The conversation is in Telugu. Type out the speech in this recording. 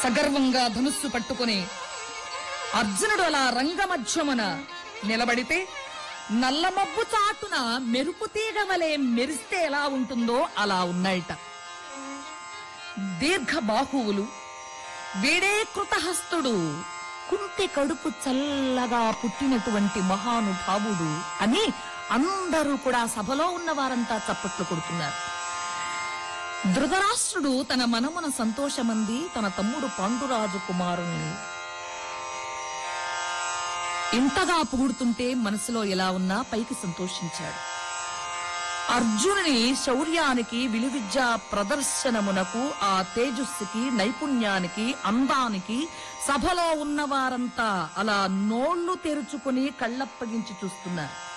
సగర్వంగా ధనుస్సు పట్టుకుని అర్జునుడు అలా రంగమధ్యమున నిలబడితే నల్లమబ్బు చాటున మెరుపు తీగ వలె మెరిస్తే ఎలా ఉంటుందో అలా ఉన్నాయట దీర్ఘ బాహువులు వీడే కృతహస్తుడు కుంటి కడుపు చల్లగా పుట్టినటువంటి మహానుభావుడు అని అందరూ కూడా సభలో ఉన్న వారంతా చప్పట్లు కొడుతున్నారు ధృతరాష్ట్రుడు తన మనమున సంతోషమంది తన తమ్ముడు పాండురాజు కుమారుని ఇంతగా పొగుడుతుంటే మనసులో ఎలా ఉన్నా పైకి సంతోషించాడు అర్జునుని శౌర్యానికి విలువిద్య ప్రదర్శనమునకు ఆ తేజస్సుకి నైపుణ్యానికి అందానికి సభలో ఉన్న వారంతా అలా నోళ్లు తెరుచుకుని కళ్ళప్పగించి చూస్తున్నారు